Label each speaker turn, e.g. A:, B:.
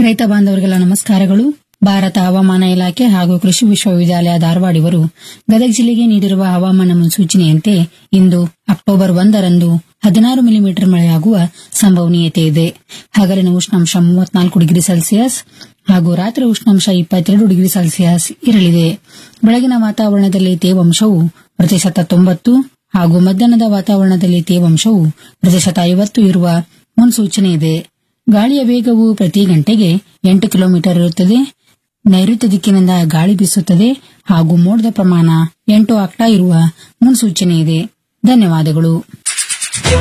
A: ರೈತ ಬಾಂಧವರಿಗೆಲ್ಲ ನಮಸ್ಕಾರಗಳು ಭಾರತ ಹವಾಮಾನ ಇಲಾಖೆ ಹಾಗೂ ಕೃಷಿ ವಿಶ್ವವಿದ್ಯಾಲಯ ಧಾರವಾಡ ಇವರು ಗದಗ ಜಿಲ್ಲೆಗೆ ನೀಡಿರುವ ಹವಾಮಾನ ಮುನ್ಸೂಚನೆಯಂತೆ ಇಂದು ಅಕ್ಟೋಬರ್ ಒಂದರಂದು ಹದಿನಾರು ಮಿಲಿಮೀಟರ್ ಮಳೆಯಾಗುವ ಸಂಭವನೀಯತೆ ಇದೆ ಹಗಲಿನ ಉಷ್ಣಾಂಶ ಮೂವತ್ನಾಲ್ಕು ಡಿಗ್ರಿ ಸೆಲ್ಸಿಯಸ್ ಹಾಗೂ ರಾತ್ರಿ ಉಷ್ಣಾಂಶ ಇಪ್ಪತ್ತೆರಡು ಡಿಗ್ರಿ ಸೆಲ್ಸಿಯಸ್ ಇರಲಿದೆ ಬೆಳಗಿನ ವಾತಾವರಣದಲ್ಲಿ ತೇವಾಂಶವು ಪ್ರತಿಶತ ತೊಂಬತ್ತು ಹಾಗೂ ಮಧ್ಯಾಹ್ನದ ವಾತಾವರಣದಲ್ಲಿ ತೇವಾಂಶವು ಪ್ರತಿಶತ ಐವತ್ತು ಇರುವ ಮುನ್ಸೂಚನೆ ಇದೆ ಗಾಳಿಯ ವೇಗವು ಪ್ರತಿ ಗಂಟೆಗೆ ಎಂಟು ಕಿಲೋಮೀಟರ್ ಇರುತ್ತದೆ ನೈಋತ್ಯ ದಿಕ್ಕಿನಿಂದ ಗಾಳಿ ಬೀಸುತ್ತದೆ ಹಾಗೂ ಮೋಡದ ಪ್ರಮಾಣ ಎಂಟು ಆಕ್ಟಾ ಇರುವ ಮುನ್ಸೂಚನೆ ಇದೆ ಧನ್ಯವಾದಗಳು